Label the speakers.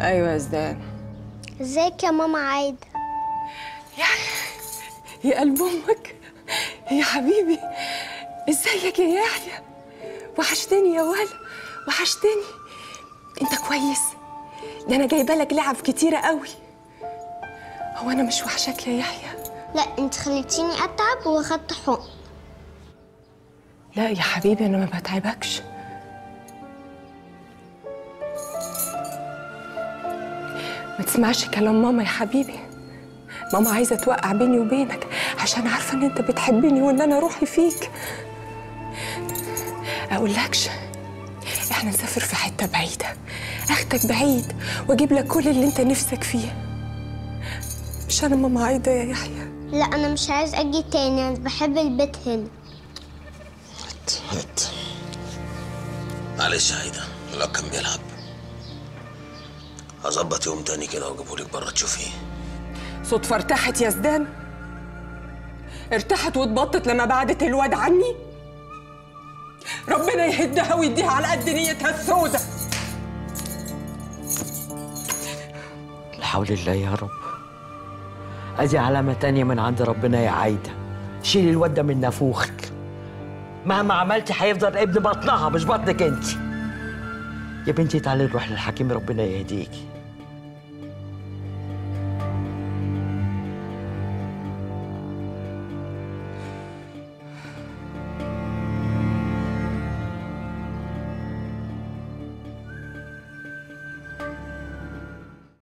Speaker 1: ايوه يا زدان
Speaker 2: ازيك يا ماما عايدة
Speaker 1: يا قلب امك يا حبيبي ازيك يا يحيى وحشتني يا ولا وحشتني انت كويس ده انا جايبه لك لعب كتيره قوي هو انا مش وحشك يا يحيى
Speaker 2: لا انت خليتيني اتعب واخدت حقن
Speaker 1: لا يا حبيبي انا ما بتعبكش ما تسمعش كلام ماما يا حبيبي ماما عايزه توقع بيني وبينك عشان عارفه ان انت بتحبني وان انا روحي فيك اقولكش احنا نسافر في حته بعيده اخدك بعيد واجيب لك كل اللي انت نفسك فيه مش انا ماما عايده يا يحيى
Speaker 2: لا انا مش عايز اجي تاني انا بحب البيت هنا
Speaker 3: هات هات معلش يا عايدة الواد كان بيلعب هظبط يوم تاني كده واجيبهولك بره تشوفيه
Speaker 1: صدفة ارتاحت يا زدان ارتاحت واتبطت لما بعدت الواد عني ربنا يهدها ويديها على قد نيتها السودة
Speaker 4: لا حول الله يا رب ادي علامة تانية من عند ربنا يا عايدة شيلي الواد ده من نافوخك مهما عملتي هيفضل ابن بطنها مش بطنك انت يا بنتي تعالي نروح للحكيم ربنا يهديكي